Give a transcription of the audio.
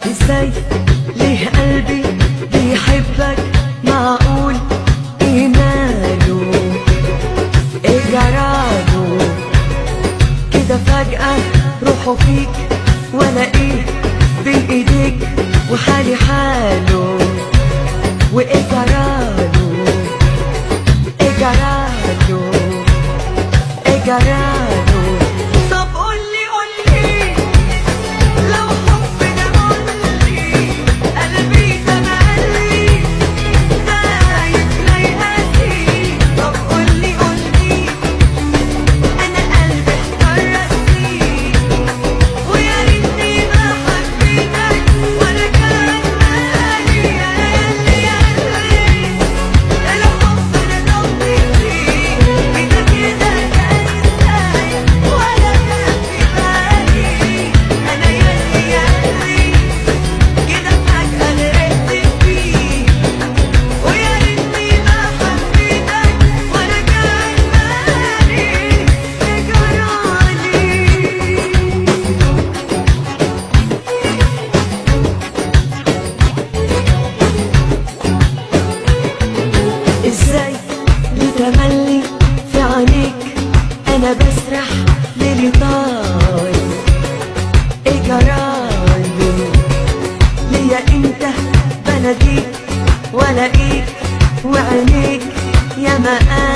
ازاي ليه قلبي بيحبك معقول ايه ماله ايه جراله كده فجأة روحه فيك وانا ايه بين ايديك وحالي حاله وايه جراله ايه جراله ايه جراله طب قولي قولي لو حبنا قولي قلبي تملي خايف لا يهدي طب قولي قولي انا قلبي احتار راسي ويا ريتني ما حبيتك ولا كان مالي يا ليالي يا ليالي لو حبنا ضمني كده كده كان ازاي ولا كان في بالي انا يالي يالي كده فجأة غرقت فيه ويا ريتني ما حبيتك ولا كان مالي جرالي ازاي بتملي في عينيك انا بسرح ليلي طاير ايه جرالي ليا انت بناديك والاقيك وعينيك يا ما